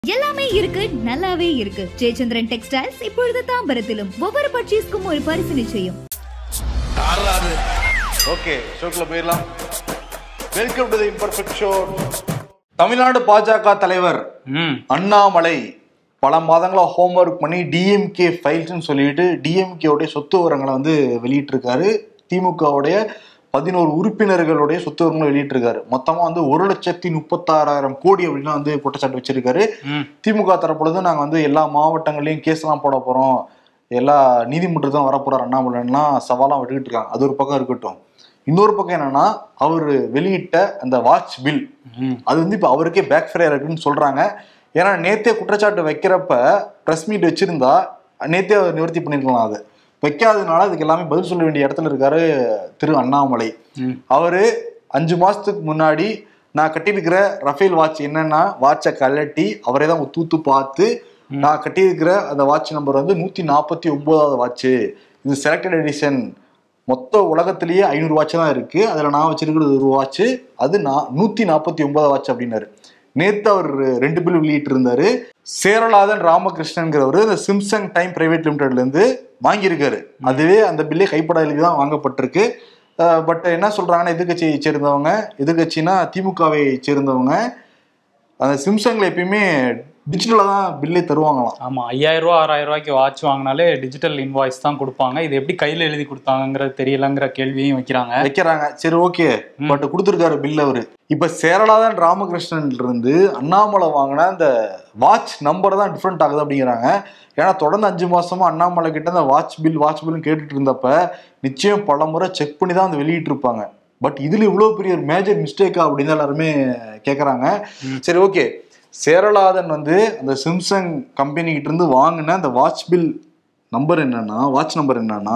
எல்லாமே இருக்கு நல்லாவே இருக்கு ஜெயச்சந்திரன் டெக்ஸ்டைல்ஸ் இப்பொழுது தாம்பரத்திலும் ஒவ்வொரு பர்ச்சேஸ்க்கும் ஒரு பரிசு நிச்சயம் ஓகே ஷோக்குள்ள போயிடலாம் welcome to the imperfect show Tamil Nadu BJP தலைவர் ம் அண்ணாமலை பல மாதங்களா ஹோம்ஒர்க் பண்ணி டிஎம்கே ஃபைல்ஸ்னு சொல்லிட்டு டிஎம்கே உடைய சொத்து விவரங்களை வந்து வெளியிட்டிருக்காரு திமுகவுடைய பதினோரு உறுப்பினர்களுடைய சொத்து விவரங்களை வெளியிட்டிருக்காரு மொத்தமா வந்து ஒரு லட்சத்தி முப்பத்தாறாயிரம் கோடி அப்படின்னு வந்து குற்றச்சாட்டு வச்சிருக்காரு ம் திமுக தரப்புலது நாங்க வந்து எல்லா மாவட்டங்களையும் கேஸ் எல்லாம் போட போறோம் எல்லா நீதிமன்றம் தான் வரப்போறார் அண்ணாமலைலாம் சவாலாம் விட்டுக்கிட்டு இருக்காங்க அது ஒரு பக்கம் இருக்கட்டும் இன்னொரு பக்கம் என்னன்னா அவர் வெளியிட்ட அந்த வாட்ச் பில் ம் அது வந்து இப்போ அவருக்கே பேக் ஃபயர் இருக்குன்னு சொல்றாங்க ஏன்னா நேத்தே குற்றச்சாட்டு வைக்கிறப்ப ப்ரெஸ் மீட் வச்சிருந்தா நேத்தே அவர் நிவர்த்தி பண்ணிருக்கலாம் அது வைக்காததுனால அதுக்கு எல்லாமே பதில் சொல்ல வேண்டிய இடத்துல இருக்காரு திரு அண்ணாமலை ம் அவரு அஞ்சு மாசத்துக்கு முன்னாடி நான் கட்டியிருக்கிற ரஃபேல் வாட்ச் என்னன்னா வாட்சை கழட்டி அவரே தான் தூத்து பார்த்து நான் கட்டியிருக்கிற அந்த வாட்ச் நம்பர் வந்து நூத்தி நாற்பத்தி ஒன்பதாவது வாட்ச் இது செலக்டட் எடிஷன் மொத்த உலகத்திலேயே ஐநூறு வாட்ச் தான் இருக்கு அதுல நான் வச்சிருக்கிறது ஒரு வாட்ச் அது நான் நூத்தி நாற்பத்தி ஒன்பதாவது வாட்ச் அப்படின்னாரு நேத்து அவர் ரெண்டு பில் வெளியிட்டு இருந்தாரு சேரலாதன் ராமகிருஷ்ணன்கிறவர் இந்த சிம்சங் டைம் பிரைவேட் லிமிடெட்ல இருந்து வாங்கியிருக்காரு அதுவே அந்த பில்லே கைப்பட எழுதி தான் வாங்கப்பட்டிருக்கு பட் என்ன சொல்றாங்கன்னா எதிர்கட்சியை சேர்ந்தவங்க எதிர்கட்சினா திமுகவை சேர்ந்தவங்க அந்த சிம்சங்ல எப்பயுமே டிஜிட்டலா தான் பில்லே தருவாங்களாம் ஆமா ஐயாயிரம் ரூபா ஆறாயிரம் ரூபாய்க்கு வாட்ச் வாங்கினாலே டிஜிட்டல் இன்வாய்ஸ் தான் கொடுப்பாங்க இது எப்படி கையில எழுதி கொடுத்தாங்கங்கிறது தெரியலங்கிற கேள்வியும் வைக்கிறாங்க வைக்கிறாங்க சரி ஓகே பட் கொடுத்துருக்காரு பில் அவரு இப்ப சேரலாதன் ராமகிருஷ்ணன்ல இருந்து அண்ணாமலை வாங்கின அந்த வாட்ச் நம்பர் தான் டிஃப்ரெண்ட் ஆகுது அப்படிங்கிறாங்க ஏன்னா தொடர்ந்து அஞ்சு மாசமா அண்ணாமலை கிட்ட அந்த வாட்ச் பில் வாட்ச் பில்னு கேட்டுட்டு இருந்தப்ப நிச்சயம் பல முறை செக் பண்ணி தான் வந்து வெளியிட்டு இருப்பாங்க பட் இதுல இவ்வளவு பெரிய ஒரு மேஜர் மிஸ்டேக்கா அப்படின்னு தான் எல்லாருமே கேக்குறாங்க சரி ஓகே சேரலாதன் வந்து அந்த சிம்சங் கம்பெனி கிட்ட இருந்து வாங்கின அந்த வாட்ச் பில் நம்பர் என்னன்னா வாட்ச் நம்பர் என்னன்னா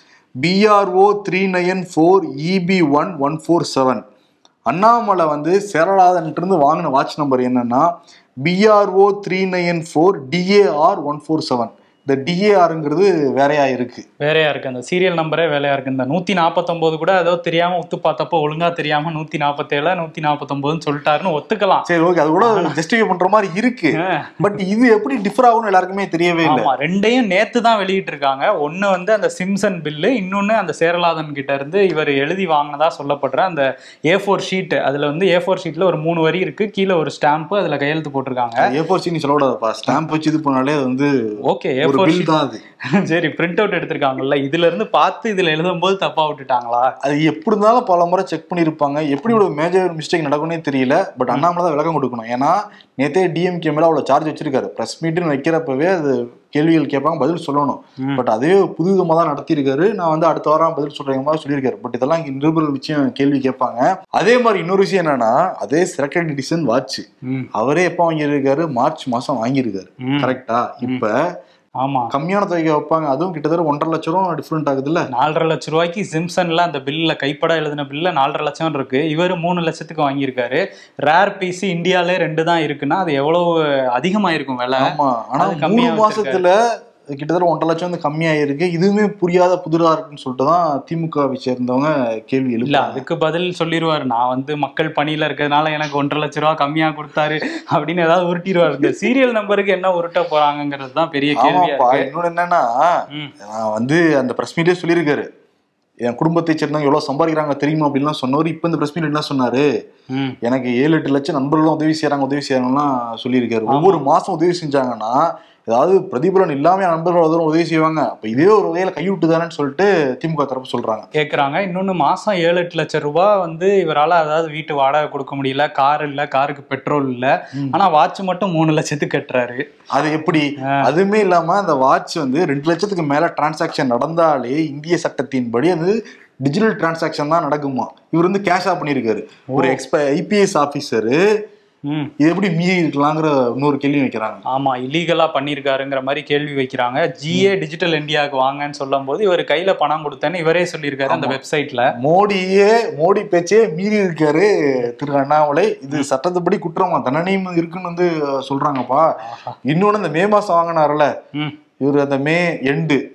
PRO three nine four EP one one four seven Annamalai வந்து சேரலாதன்ட்டு இருந்து வாங்கின வாட்ச் நம்பர் என்னன்னா PRO three nine four DAR one four seven இந்த டிஏஆருங்கிறது வேறையா இருக்கு வேறையா இருக்கு அந்த சீரியல் நம்பரே வேலையா இருக்கு இந்த நூத்தி நாற்பத்தொன்பது கூட ஏதோ தெரியாம உத்து பார்த்தப்போ ஒழுங்கா தெரியாம நூத்தி நாற்பத்தேழு நூத்தி நாற்பத்தொன்பதுன்னு சொல்லிட்டாருன்னு ஒத்துக்கலாம் சரி ஓகே அது கூட ஜஸ்டிஃபை பண்ற மாதிரி இருக்கு பட் இது எப்படி டிஃபர் ஆகும்னு எல்லாருக்குமே தெரியவே இல்லை ஆமா ரெண்டையும் நேத்து தான் வெளியிட்டு இருக்காங்க ஒண்ணு வந்து அந்த சிம்சன் பில்லு இன்னொன்னு அந்த சேரலாதன் கிட்ட இருந்து இவர் எழுதி வாங்கினதா சொல்லப்படுற அந்த ஏ ஃபோர் ஷீட் அதுல வந்து ஏ ஃபோர் ஷீட்ல ஒரு மூணு வரி இருக்கு கீழே ஒரு ஸ்டாம்ப் அதுல கையெழுத்து போட்டிருக்காங்க ஏ ஃபோர் சி நீ சொல்லக்கூடாதுப்பா ஸ்டாம்ப் வச்சு இது பண்ணாலே அது வந்து ஓகே ஏ ஒரு ஃபோர் பில் தான் அது சரி பிரிண்ட் அவுட் எடுத்திருக்காங்கல்ல இதுல இருந்து பார்த்து இதுல எழுதும்போது தப்பா விட்டுட்டாங்களா அது எப்படி இருந்தாலும் பல முறை செக் பண்ணியிருப்பாங்க எப்படி ஒரு மேஜர் மிஸ்டேக் நடக்கும்னே தெரியல பட் அண்ணாமலை தான் விளக்கம் கொடுக்கணும் ஏன்னா நேத்தே டிஎம்கே மேல அவ்வளவு சார்ஜ் வச்சிருக்காரு பிரஸ் மீட்னு வைக்கிறப்பவே அது கேள்விகள் கேட்பாங்க பதில் சொல்லணும் பட் அதே புது விதமா தான் நடத்தியிருக்காரு நான் வந்து அடுத்த வாரம் பதில் சொல்றேங்க மாதிரி சொல்லியிருக்காரு பட் இதெல்லாம் இங்க நிருபர்கள் நிச்சயம் கேள்வி கேட்பாங்க அதே மாதிரி இன்னொரு விஷயம் என்னன்னா அதே செலக்டட் எடிஷன் வாட்ச் ம் அவரே எப்போ வாங்கியிருக்காரு மார்ச் மாசம் வாங்கியிருக்காரு ம். கரெக்டா இப்ப ஆமா கம்மியான தொகையை வைப்பாங்க அதுவும் கிட்டத்தட்ட ஒன்றரை லட்சம் ரூபா டிஃப்ரெண்ட் ஆகுதுல்ல நாலரை லட்ச ரூபாய்க்கு சிம்சன்ல அந்த பில்ல கைப்பட எழுதின பில்ல நாலரை லட்சம் இருக்கு இவர் மூணு லட்சத்துக்கு வாங்கியிருக்காரு ரேர் பீஸ் இந்தியாலே ரெண்டு தான் இருக்குன்னா அது எவ்வளவு அதிகமாயிருக்கும் விலை ஆமா ஆனா அது மூணு கம்மியா மாசத்துல கிட்டத்தட்ட ஒன்றரை லட்சம் வந்து கம்மியாயிருக்கு இதுவுமே புரியாத புதிரா இருக்குன்னு சொல்லிட்டு தான் திமுகவை சேர்ந்தவங்க கேள்வி இல்ல எழுப்பாங்க அதுக்கு பதில் சொல்லிடுவாரு நான் வந்து மக்கள் பணியில இருக்கிறதுனால எனக்கு ஒன்றரை லட்ச ரூபா கம்மியா கொடுத்தாரு அப்படின்னு ஏதாவது உருட்டிடுவாரு இந்த சீரியல் நம்பருக்கு என்ன உருட்ட போறாங்கிறது தான் பெரிய கேள்வியா ஆமாப்பா இருக்கு இன்னொன்னு என்னன்னா ம். நான் வந்து அந்த பிரஸ் மீட்டே சொல்லியிருக்காரு என் குடும்பத்தை சேர்ந்தவங்க எவ்வளவு சம்பாதிக்கிறாங்க தெரியுமா அப்படின்லாம் சொன்னவர் இப்ப இந்த பிரஸ் மீட் என்ன சொன்னாரு ம் எனக்கு ஏழு எட்டு லட்சம் நண்பர்களும் உதவி செய்யறாங்க உதவி செய்யறாங்கலாம் சொல்லியிருக்காரு ஒவ்வொரு மாசம் உதவி செஞ்சாங்கன்னா ஏதாவது பிரதிபலன் இல்லாம என் நண்பர்கள் அவ்வளவு உதவி செய்வாங்க அப்ப இதே ஒரு வகையில கைவிட்டு தானேன்னு சொல்லிட்டு திமுக தரப்பு சொல்றாங்க கேக்குறாங்க இன்னொன்னு மாசம் ஏழு எட்டு லட்சம் ரூபாய் வந்து இவரால அதாவது வீட்டு வாடகை கொடுக்க முடியல கார் இல்ல காருக்கு பெட்ரோல் இல்ல ஆனா வாட்ச் மட்டும் மூணு லட்சத்துக்கு கட்டுறாரு அது எப்படி அதுவுமே இல்லாம அந்த வாட்ச் வந்து ரெண்டு லட்சத்துக்கு மேல டிரான்சாக்ஷன் நடந்தாலே இந்திய சட்டத்தின்படி அது டிஜிட்டல் டிரான்சாக்ஷன் தான் நடக்குமா இவர் வந்து கேஷா பண்ணியிருக்காரு ஒரு எக்ஸ்ப ஐபிஎஸ் ஆபீசரு ம் இது எப்படி மீறி இருக்கலாங்கிற இன்னொரு கேள்வி வைக்கிறாங்க ஆமா இல்லீகலா பண்ணிருக்காருங்கிற மாதிரி கேள்வி வைக்கிறாங்க ஜிஏ டிஜிட்டல் இந்தியாவுக்கு வாங்கன்னு சொல்லும் போது இவர் கையில பணம் கொடுத்தேன்னு இவரே சொல்லியிருக்காரு அந்த வெப்சைட்ல மோடியே மோடி பேச்சே மீறி இருக்காரு திரு அண்ணாமலை இது சட்டத்துப்படி குற்றமா தண்டனையும் இருக்குன்னு வந்து சொல்றாங்கப்பா இன்னொன்னு இந்த மே மாசம் வாங்கினார்ல ம் இவர் அந்த மே எண்டு ம்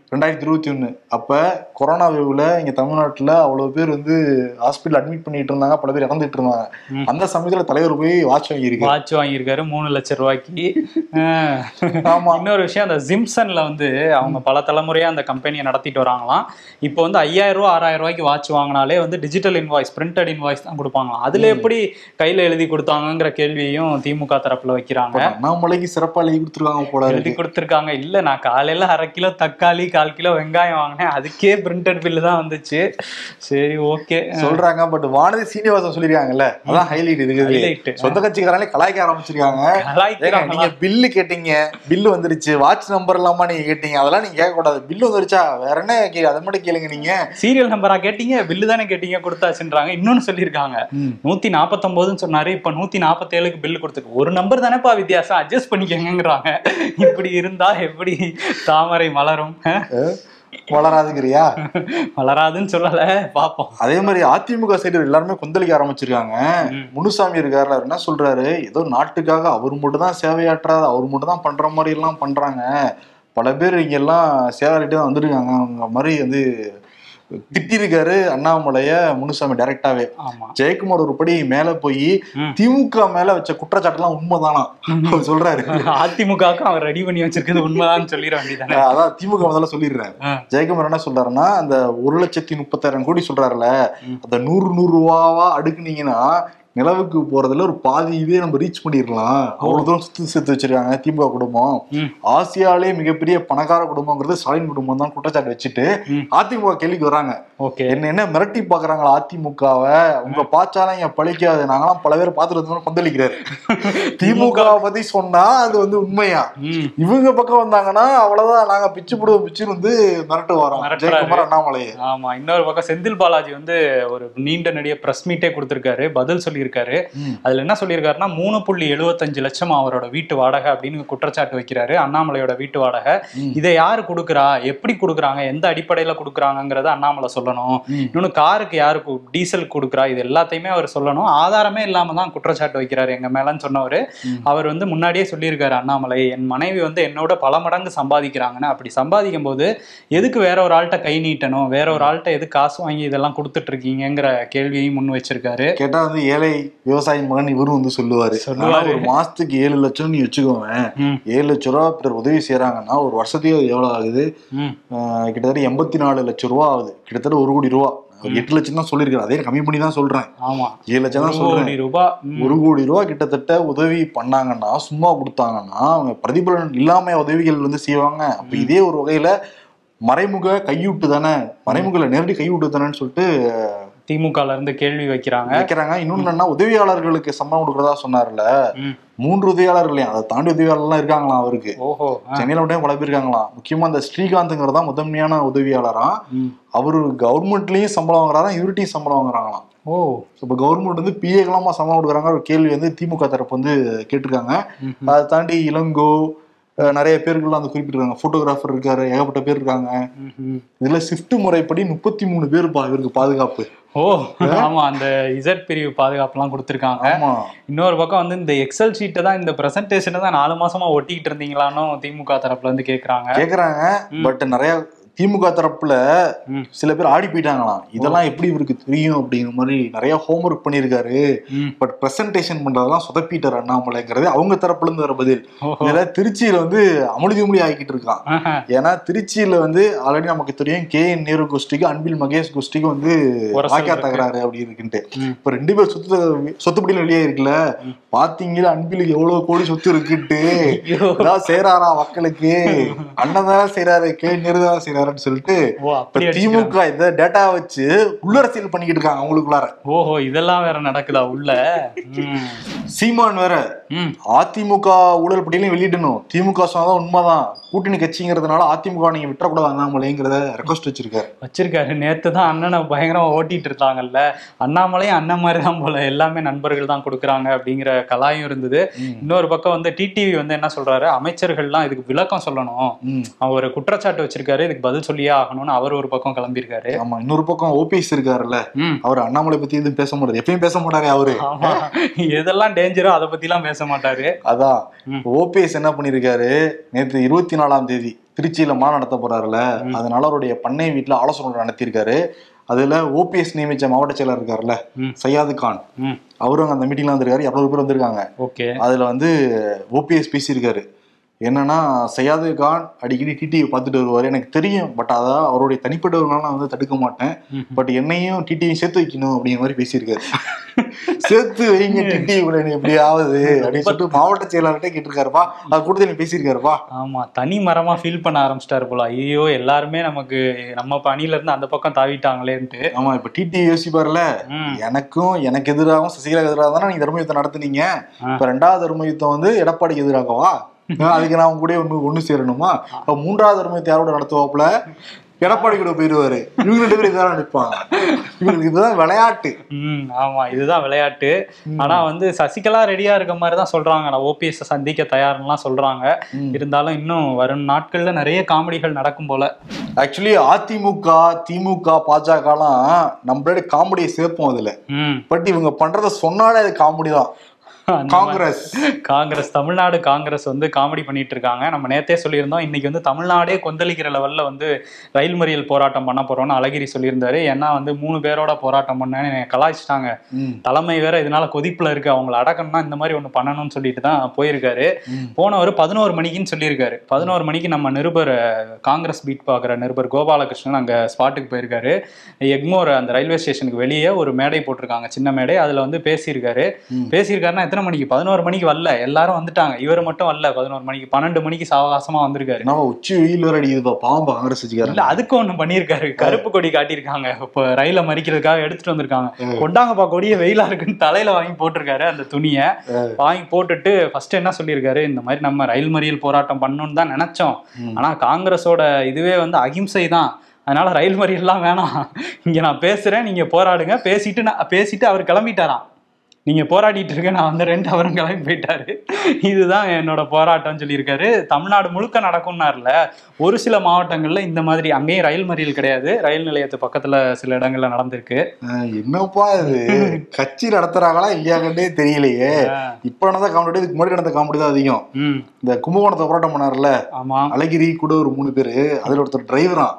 ரெண்டாயிரத்தி இருபத்தி ஒண்ணு அப்ப கொரோனா வேவ்ல இங்க தமிழ்நாட்டுல அவ்வளவு பேர் வந்து ஹாஸ்பிட்டல் அட்மிட் பண்ணிட்டு இருந்தாங்க பல பேர் இறந்துட்டு இருந்தாங்க ம். அந்த சமயத்துல தலைவர் போய் வாட்ச் வாங்கியிருக்கு வாட்ச் வாங்கியிருக்காரு மூணு லட்சம் ரூபாய்க்கு ஆஹ். ஆமா இன்னொரு விஷயம் அந்த ஜிம்சன்ல வந்து அவங்க பல தலைமுறையா அந்த கம்பெனியை நடத்திட்டு வராங்களாம் இப்போ வந்து ஐயாயிரம் ரூபா ஆறாயிரம் ரூபாய்க்கு வாட்ச் வாங்கினாலே வந்து டிஜிட்டல் இன்வாய்ஸ் பிரிண்டட் இன்வாய்ஸ் தான் கொடுப்பாங்களாம் அதுல எப்படி கையில எழுதி கொடுத்தாங்கங்கிற கேள்வியையும் திமுக தரப்புல வைக்கிறாங்க இப்ப அண்ணாமலைக்கு சிறப்பா எழுதி கொடுத்துருக்காங்க போல எழுதி இருக்கு கொடுத்துருக்காங்க இல்ல நான் காலையில அரை கிலோ தக்காளி கால் கிலோ வெங்காயம் வாங்கினேன் அதுக்கே பிரிண்டட் பில்லு தான் வந்துச்சு சரி ஓகே சொல்றாங்க பட் வானதி சீனிவாசன் சொல்லிருக்காங்கல்ல அதான் ஹைலைட் Highlight. இருக்குது சொந்த கட்சிக்காரங்களே கலாய்க்க ஆரம்பிச்சிருக்காங்க ஏங்க, கலாய்க்கிறாங்களா? நீங்க பில்லு கேட்டீங்க பில்லு வந்துருச்சு வாட்ச் நம்பர் இல்லாம நீங்க கேட்டீங்க அதெல்லாம் நீங்க கேட்க கூடாது பில்லு வந்துருச்சா வேற என்ன கே- அதை மட்டும் கேளுங்க நீங்க சீரியல் நம்பரா கேட்டீங்க பில்லு தானே கேட்டீங்க கொடுத்தாச்சுன்றாங்க இன்னொன்னு சொல்லியிருக்காங்க நூத்தி நாப்பத்தொன்பதுன்னு சொன்னாரு இப்ப நூத்தி நாப்பத்தேழுக்கு பில் கொடுத்துருக்கு ஒரு நம்பர் தானேப்பா வித்தியாசம் அட்ஜஸ்ட் பண்ணிக்கங்கிறாங்க இப்படி இருந்தா எப்படி தாமரை மலரும் அஹ்? வளராதுங்கிறியா மலராதுன்னு சொல்லல பாப்போம் அதே மாதிரி அதிமுக சைடு எல்லாருமே கொந்தளிக்க ஆரம்பிச்சிருக்காங்க முனுசாமி இருக்காருல அவர் என்ன சொல்றாரு ஏதோ நாட்டுக்காக அவர் மட்டும் தான் சேவையாற்றாரு அவர் மட்டும் தான் பண்ற மாதிரி எல்லாம் பண்றாங்க பல பேர் இங்க எல்லாம் சேவையாளிட்டே தான் வந்திருக்காங்க அவங்க மாதிரி வந்து திட்டிருக்காரு அண்ணாமலைய முனுசாமி டைரக்டாவே ஆமா ஜெயக்குமார் ஒரு படி மேல போய் ம். திமுக மேல வச்ச குற்றச்சாட்டுலாம் உண்மைதானா அவர் சொல்றாரு அதிமுகவுக்கு அவர் ரெடி பண்ணி வச்சிருக்கிறது உண்மைதான்னு சொல்லிட வேண்டியதானே அதான் திமுக முதல்ல சொல்லிடுறாரு ஆ. ஜெயக்குமார் என்ன சொல்றாருன்னா அந்த ஒரு லட்சத்தி முப்பத்தாயிரம் கோடி சொல்றாருல ம். அந்த நூறு நூறு ரூபாவா அடுக்குனீங்கன்னா நிலவுக்கு போறதுல ஒரு பாதி இதே நம்ம ரீச் பண்ணிடலாம் அவ்வளவு தூரம் சுத்தி சேர்த்து வச்சிருக்காங்க திமுக குடும்பம் ம். ஆசியாலே மிகப்பெரிய பணக்கார குடும்பங்கிறது ஸ்டாலின் குடும்பம் தான் குற்றச்சாட்டு வச்சுட்டு ம். அதிமுக கேள்விக்கு வராங்க ஓகே என்ன என்ன மிரட்டி பாக்குறாங்களா அதிமுகவை உங்க பாச்சாலாம் இங்க பழிக்காது நாங்களாம் பல பேர் பார்த்துட்டு வந்து கொந்தளிக்கிறாரு திமுக பத்தி சொன்னா அது வந்து உண்மையா ம் இவங்க பக்கம் வந்தாங்கன்னா அவ்வளவுதான் நாங்க பிச்சு போடுவோம் பிச்சுன்னு வந்து மிரட்டு வரோம் மிரட்டுறாரு. ஜெயக்குமார் அண்ணாமலையை ஆமா இன்னொரு பக்கம் செந்தில் பாலாஜி வந்து ஒரு நீண்ட நெடிய பிரஸ் மீட்டே கொடுத்திருக்காரு பதில் சொல்லியிருக்காரு ம். அதுல என்ன சொல்லியிருக்காருன்னா மூணு புள்ளி எழுபத்தஞ்சு லட்சம் அவரோட வீட்டு வாடகை அப்படின்னு குற்றச்சாட்டு வைக்கிறாரு அண்ணாமலையோட வீட்டு வாடகை ம். இதை யாரு கொடுக்குறா எப்படி கொடுக்குறாங்க எந்த அடிப்படையில கொடுக்குறாங்கங்கிறத அண்ணாமலை சொல்லணும் ம். இன்னொன்னு காருக்கு யாரு கு- டீசல் கொடுக்குறா இது எல்லாத்தையுமே அவர் சொல்லணும் ஆதாரமே இல்லாம தான் குற்றச்சாட்டு வைக்கிறாரு எங்க மேலன்னு சொன்னவர் ம். அவர் வந்து முன்னாடியே சொல்லியிருக்காரு அண்ணாமலை என் மனைவி வந்து என்னோட பல மடங்கு சம்பாதிக்கிறாங்கன்னு அப்படி சம்பாதிக்கும் போது எதுக்கு வேற ஒரு ஆள்கிட்ட கை நீட்டணும் வேற ஒரு ஆள்கிட்ட எது காசு வாங்கி இதெல்லாம் கொடுத்துட்டு இருக்கீங்கங்கிற கேள்வியையும் முன் வச்சிருக்காரு கேட்டா வந்து ஏழை விவசாயி மகன் இவரும் வந்து சொல்லுவாரு சொல்லுவாரு. ஆனா ஒரு மாசத்துக்கு ஏழு லட்சம் நீ வச்சுக்கோவேன் ம், ஏழு லட்ச ரூபா பிறர் உதவி செய்யறாங்கன்னா ஒரு வருஷத்துக்கு அது எவ்வளவு ஆகுது ம், ஆஹ் கிட்டத்தட்ட எண்பத்தி நாலு லட்சம் ரூபா ஆகுது கிட்டத்தட்ட ஒரு கோடி ரூபா ஒரு எட்டு லட்சம் தான் சொல்லியிருக்காரு அதே கம்மி பண்ணி தான் சொல்றேன் ஆமா ஏழு லட்சம் ஒரு தான் சொல்றேன் கோடி ரூபாய் ம், ஒரு கோடி ரூபா கிட்டத்தட்ட உதவி பண்ணாங்கன்னா சும்மா கொடுத்தாங்கன்னா அவங்க பிரதிபலன் இல்லாம உதவிகள் வந்து செய்வாங்க அப்ப இதே ஒரு வகையில மறைமுக கையூட்டு தானே மறைமுகல நேரடி கையூட்டு தானேன்னு சொல்லிட்டு திமுகல இருந்து கேள்வி வைக்கிறாங்க வைக்கிறாங்க இன்னொன்னு என்னன்னா உதவியாளர்களுக்கு சம்பளம் கொடுக்கறதா சொன்னார்ல ம், மூன்று உதவியாளர்கள் அதை தாண்டி உதவியாளர்லாம் இருக்காங்களாம் அவருக்கு ஓஹோ ஆ, சென்னையில மட்டும் பல பேர் இருக்காங்களாம் முக்கியமா அந்த ஸ்ரீகாந்த்ங்கிறதா முதன்மையான உதவியாளரா ம். அவரு கவர்மெண்ட்லயும் சம்பளம் வாங்குறாராம் இவர்கிட்டயும் சம்பளம் வாங்குறாங்களாம் ஓ இப்போ கவர்மெண்ட் வந்து பிஏக்கெல்லாமா சம்பளம் கொடுக்குறாங்க ஒரு கேள்வி வந்து திமுக தரப்பு வந்து கேட்டிருக்காங்க ம், அதை தாண்டி இளங்கோ அஹ் நிறைய பேர்கள்லாம் வந்து குறிப்பிட்டிருக்காங்க போட்டோகிராஃபர் இருக்காரு ஏகப்பட்ட பேர் இருக்காங்க ம், ம். இதுல ஷிஃப்ட் முறைப்படி முப்பத்தி மூணு பேர் பா இவருக்கு பாதுகாப்பு ஓ ஆமா அந்த இசட் பிரிவு பாதுகாப்புலாம் கொடுத்துருக்காங்க ஆமா இன்னொரு பக்கம் வந்து இந்த எக்ஸல் ஷீட்டை தான் இந்த பிரசன்டேஷனை தான் நாலு மாசமா ஒட்டிக்கிட்டு இருந்தீங்களான்னு திமுக தரப்புல இருந்து கேக்குறாங்க கேக்குறாங்க பட் நிறைய திமுக தரப்புல ம். சில பேர் ஆடி போயிட்டாங்களாம் இதெல்லாம் எப்படி இவருக்கு தெரியும் அப்படிங்கிற மாதிரி நிறைய ஹோம்ஒர்க் பண்ணியிருக்காரு ம். பட் பிரசன்டேஷன் பண்றதெல்லாம் சொதப்பிட்டார் அண்ணாமலைங்கிறது அவங்க தரப்புல இருந்து வர பதில் ஓஹோ. இதுல திருச்சியில வந்து அமுழுதி அமுழி ஆகிக்கிட்டு இருக்கான் ஆஹா. ஏன்னா திருச்சியில வந்து ஆல்ரெடி நமக்கு தெரியும் கே என் நேரு கோஷ்டிக்கு அன்பில் மகேஷ் கோஷ்டிக்கு வந்து உரசல் வாக்கியா இருக்கு. தகராறு அப்படி இருக்குன்ட்டு ம். இப்ப ரெண்டு பேர் சொத்து சொத்துப்படியில வெளியே இருக்குல்ல பாத்தீங்களா அன்பிலுக்கு எவ்வளவு கோடி சொத்து இருக்குன்ட்டு ஐயோ. ஏதாவது செய்யறாரா மக்களுக்கு அண்ணன் தானே செய்யறாரு கே நேரு தானே செய்யறாருன்னு சொல்லிட்டு ஓ இப்ப அப்படி அடிச்சுக்கிறாங்க. திமுக இந்த டேட்டா வச்சு உள்ளரசியல் பண்ணிக்கிட்டு இருக்காங்க அவங்களுக்குள்ளார ஓஹோ இதெல்லாம் வேற நடக்குதா உள்ள ம். சீமான் வேற ம். அதிமுக ஊழல் பட்டியலையும் வெளியிடணும் திமுக சொன்னதான் உண்மைதான் கூட்டணி கட்சிங்கிறதுனால அதிமுக நீங்க விட்டுறக்கூடாது அண்ணாமலைங்கிறத ரெக்வஸ்ட் வச்சிருக்காரு வச்சிருக்காரு நேத்து தான் அண்ணனை பயங்கரமா ஓட்டிட்டு இருந்தாங்கல்ல அண்ணாமலையும் அண்ணன் மாதிரி தான் போல எல்லாமே நண்பர்கள் தான் கொடுக்குறாங்க அப்படிங்கிற கலாயும் இருந்தது இன்னொரு பக்கம் வந்து டிடிவி வந்து என்ன சொல்றாரு அமைச்சர்கள்லாம் இதுக்கு விளக்கம் சொல்லணும் ம். அவர் குற்றச்சாட்டு வச்சிருக்காரு இதுக்கு பதில் பதில் சொல்லியே ஆகணும்னு அவர் ஒரு பக்கம் கிளம்பியிருக்காரு ஆமா இன்னொரு பக்கம் ஓபிஎஸ் இருக்காருல்ல ம் அவர் அண்ணாமலை பத்தி எதுவும் பேச முடியாது எப்பயும் பேச மாட்டாரு அவரு ஆமா எதெல்லாம் டேஞ்சரோ அதை பத்திலாம் பேச மாட்டாரு அதான் ம். ஓபிஎஸ் என்ன பண்ணிருக்காரு நேத்து இருபத்தி நாலாம் தேதி திருச்சியில மாநாடு நடத்த போறாருல அதனால அவருடைய பண்ணை வீட்டுல ஆலோசனை நடத்தியிருக்காரு அதுல ஓபிஎஸ் நியமிச்ச மாவட்ட செயலர் இருக்காருல்ல ம். சையாது கான் ம் அவரும் அந்த மீட்டிங்ல வந்திருக்காரு இரநூறு பேர் வந்திருக்காங்க ஓகே அதுல வந்து ஓபிஎஸ் பேசியிருக்காரு என்னன்னா சையாது கான் அடிக்கடி டிடிவி பார்த்துட்டு வருவாரு எனக்கு தெரியும் பட் அதான் அவருடைய தனிப்பட்டவர்களால நான் வந்து தடுக்க மாட்டேன் ம். பட் என்னையும் டிடிவி சேர்த்து வைக்கணும் அப்படிங்கிற மாதிரி பேசியிருக்காரு சேர்த்து வைங்க டிடிவி கூட எனக்கு எப்படி ஆகுது அப்படின்னு சொல்லிட்டு மாவட்ட செயலாளர்கிட்ட கேட்டிருக்காருப்பா அது கூட நீ பேசியிருக்காருப்பா ஆமா தனி மரமா ஃபீல் பண்ண ஆரம்பிச்சிட்டாரு போல ஐயோ எல்லாருமே நமக்கு நம்ம பணியில இருந்து அந்த பக்கம் தாவிட்டாங்களேன்ட்டு ஆமா இப்ப டிடிவி யோசிப்பாருல ம் எனக்கும் எனக்கு எதிராகவும் சசிகலா எதிராக தானே நீங்க தர்ம யுத்தம் நடத்துனீங்க ஆ. இப்ப ரெண்டாவது தர்ம யுத்தம் வந்து எடப்பாடிக்கு எதிராகவா ஆ, அதுக்கு நான் உங்க கூட ஒண்ணு ஒண்ணு சேரணுமா அப்ப மூன்றாவது தர்ம யுத்தம் யாரோட நடத்துவாப்புல எடப்பாடி கூட போயிருவாரு இவங்க ரெண்டு பேரும் இதான் நிற்பாங்க இவங்களுக்கு இதுதான் விளையாட்டு ம் ஆமா இதுதான் விளையாட்டு ஆனா வந்து சசிகலா ரெடியா இருக்க மாதிரி தான் சொல்றாங்க நான் ஓபிஎஸ் சந்திக்க தயார்னுலாம் சொல்றாங்க ம். இருந்தாலும் இன்னும் வரும் நாட்கள்ல நிறைய காமெடிகள் நடக்கும் போல ஆக்சுவலி அதிமுக திமுக பாஜகலாம் நம்மளோட காமெடியை சேர்ப்போம் அதுல ம் பட் இவங்க பண்றத சொன்னாலே அது காமெடி தான் அந்த காங்கிரஸ் காங்கிரஸ் தமிழ்நாடு காங்கிரஸ் வந்து காமெடி பண்ணிட்டு இருக்காங்க நம்ம நேத்தே சொல்லியிருந்தோம் இன்னைக்கு வந்து தமிழ்நாடே கொந்தளிக்கிற லெவல்ல வந்து ரயில் மறியல் போராட்டம் பண்ண போறோம்னு அழகிரி சொல்லியிருந்தாரு ஏன்னா வந்து மூணு பேரோட போராட்டம் பண்ணேன்னு என்னை கலாய்ச்சிட்டாங்க ம், தலைமை வேற இதனால கொதிப்புல இருக்கு அவங்கள அடக்கணும்னா இந்த மாதிரி ஒண்ணு பண்ணணும்னு சொல்லிட்டு தான் போயிருக்காரு ம். போனவர் பதினோரு மணிக்குன்னு சொல்லியிருக்காரு பதினோரு மணிக்கு நம்ம நிருபர் அஹ், காங்கிரஸ் பீட் பார்க்குற நிருபர் கோபாலகிருஷ்ணன் அங்க ஸ்பாட்டுக்கு போயிருக்காரு எக்மோர் அந்த ரயில்வே ஸ்டேஷனுக்கு வெளியே ஒரு மேடை போட்டிருக்காங்க சின்ன மேடை அதுல வந்து பேசியிருக்காரு ம். பேசியிருக்காருன்னா எத்தனை மணிக்கு பதினோரு மணிக்கு வரல எல்லாரும் வந்துட்டாங்க இவர் மட்டும் வரல பதினோரு மணிக்கு பன்னெண்டு மணிக்கு சாவகாசமா வந்திருக்காரு என்னவா உச்சி வெயில் வேற அடிக்குதுப்பா பாவம் காங்கிரஸ் இல்ல வச்சுக்காரு அதுக்கு ஒண்ணு பண்ணியிருக்காரு கருப்பு கொடி காட்டியிருக்காங்க இப்ப ரயில மறிக்கிறதுக்காக எடுத்துட்டு வந்திருக்காங்க கொண்டாங்கப்பா கொடிய வெயிலா இருக்குன்னு தலையில வாங்கி போட்டிருக்காரு அந்த துணியை வாங்கி போட்டுட்டு ஃபர்ஸ்ட் என்ன சொல்லியிருக்காரு இந்த மாதிரி நம்ம ரயில் மறியல் போராட்டம் பண்ணணும்னு தான் நினைச்சோம் ம். ஆனா காங்கிரஸோட இதுவே வந்து அகிம்சை தான் அதனால ரயில் மறியல்லாம் வேணாம் இங்க நான் பேசுறேன் நீங்க போராடுங்க பேசிட்டு நான் பேசிட்டு அவர் கிளம்பிட்டாராம் நீங்க போராடிட்டு இருக்க நான் வந்து ரெண்டு அவரும் கிளம்பி போயிட்டாரு இதுதான் என்னோட போராட்டம்னு சொல்லியிருக்காரு தமிழ்நாடு முழுக்க நடக்கும்னார்ல ஒரு சில மாவட்டங்கள்ல இந்த மாதிரி அங்கேயும் ரயில் மறியல் கிடையாது ரயில் நிலையத்து பக்கத்துல சில இடங்கள்ல நடந்திருக்கு ஆஹ் என்னப்பா இது கட்சி நடத்துறாங்களா இல்லையா கண்டே தெரியலையே இப்ப நடந்த காமெடி இதுக்கு முன்னாடி நடந்த காமெடி தான் அதிகம் ம் இந்த கும்பகோணத்தை போராட்டம் பண்ணார்ல ஆமா அழகிரி கூட ஒரு மூணு பேரு அதுல ஒருத்தர் டிரைவரான்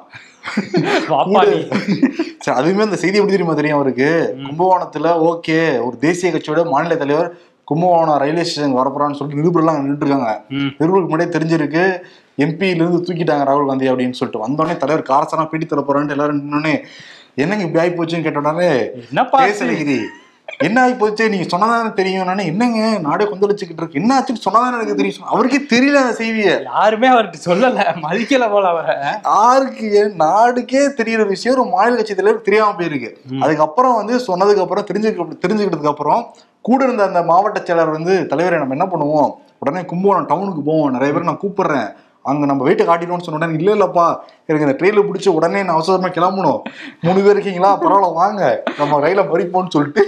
வாப்பாடி சரி அதுவுமே அந்த செய்தி எப்படி தெரியுமா தெரியும் அவருக்கு கும்பகோணத்துல ஓகே ஒரு தேசிய கட்சியோட மாநில தலைவர் கும்பகோணம் ரயில்வே ஸ்டேஷன் வரப்போறான்னு சொல்லிட்டு நிருபர்லாம் நின்றுட்டு இருக்காங்க ம் நிருபருக்கு முன்னாடியே தெரிஞ்சிருக்கு எம்பியில இருந்து தூக்கிட்டாங்க ராகுல் காந்தி அப்படின்னு சொல்லிட்டு வந்தோடனே தலைவர் காரசானா பீட்டி தர போறான்ட்டு எல்லாரும் நின்னோடனே என்னங்க இப்படி ஆகி போச்சுன்னு கேட்ட உடனே என்னப்பா ஆச்சு? பேசலகிரி என்ன ஆகி போச்சு நீங்க சொன்னதானே தெரியும் நானே என்னங்க நாடே கொந்தளிச்சுக்கிட்டு இருக்கு என்ன ஆச்சுன்னு சொன்னதானே எனக்கு தெரியும் அவருக்கே தெரியல அந்த செய்தியை யாருமே அவர்கிட்ட சொல்லல மதிக்கல போல அவரை யாருக்கு ஏன் நாடுக்கே தெரியற விஷயம் ஒரு மாநில கட்சி தலைவர் தெரியாம போயிருக்கு அதுக்கப்புறம் வந்து சொன்னதுக்கு அப்புறம் தெரிஞ்சுக்க தெரிஞ்சுக்கிட்டதுக்கு அப்புறம் கூட இருந்த அந்த மாவட்ட செயலர் வந்து தலைவரை நம்ம என்ன பண்ணுவோம் உடனே கும்பகோணம் டவுனுக்கு போவோம் நிறைய பேர் நான் கூப்பிடுறேன் அங்க நம்ம வெயிட்டை காட்டிடுவோம்னு சொன்ன உடனே இல்ல இல்லப்பா எனக்கு இந்த ட்ரெயின்ல பிடிச்ச உடனே நான் அவசரமா கிளம்பணும் மூணு பேர் இருக்கீங்களா பரவாயில்ல வாங்க நம்ம ரயில மறிப்போம்னு சொல்லிட்டு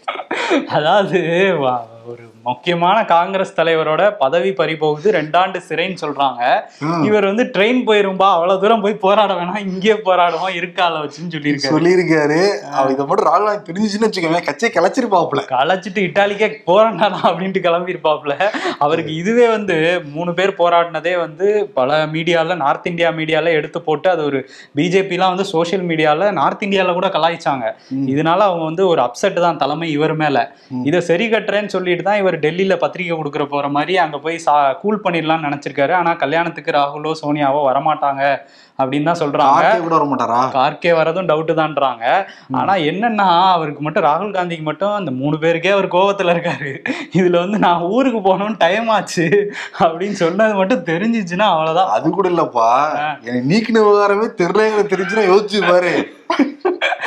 அதாவது வ- ஒரு முக்கியமான காங்கிரஸ் தலைவரோட பதவி பறிபோகுது ரெண்டாண்டு சிறைன்னு சொல்றாங்க ம். இவர் வந்து ட்ரெயின் போயிரும்பா அவ்வளவு தூரம் போய் போராட வேணாம் இங்கே போராடுவோம் இருக்கால வச்சுன்னு சொல்லியிருக்காரு சொல்லியிருக்காரு அவர் இதை மட்டும் ராகுல் காந்தி தெரிஞ்சுச்சுன்னு வச்சுக்கோங்க கட்சியை கிளச்சிருப்பாப்புல களைச்சிட்டு இட்டாலிக்கே போறேன்டா அப்படின்ட்டு கிளம்பியிருப்பாப்ல அவருக்கு இதுவே வந்து மூணு பேர் போராடினதே வந்து பல மீடியால நார்த் இந்தியா மீடியால எடுத்து போட்டு அது ஒரு பிஜேபிலாம் வந்து சோஷியல் மீடியால நார்த் இந்தியால கூட கலாய்ச்சாங்க இதனால அவங்க வந்து ஒரு அப்செட் தான் தலைமை இவர் மேல இதை சரி கட்டுறேன்னு சொல்லிட்டு தான் இவர் டெல்லியில பத்திரிக்கை கொடுக்குற போற மாதிரி அங்க போய் சா கூல் பண்ணிடலாம்னு நினைச்சிருக்காரு ஆனா கல்யாணத்துக்கு ராகுலோ சோனியாவோ வரமாட்டாங்க அப்படின்னு தான் சொல்றாங்க ஆர்கே கூட வர மாட்டாரா கார்கே வரதும் டவுட்டு தான்றாங்க ஆனா என்னன்னா அவருக்கு மட்டும் ராகுல் காந்திக்கு மட்டும் அந்த மூணு பேருக்கே அவர் கோவத்துல இருக்காரு இதுல வந்து நான் ஊருக்கு போகணும்னு டைம் ஆச்சு அப்படின்னு சொன்னது மட்டும் தெரிஞ்சிச்சுன்னா அவ்வளவுதான் அது கூட இல்லப்பா எனக்கு நீக்கின விவகாரமே தெரியலங்கிற தெரிஞ்சுன்னா யோசிச்சு பாரு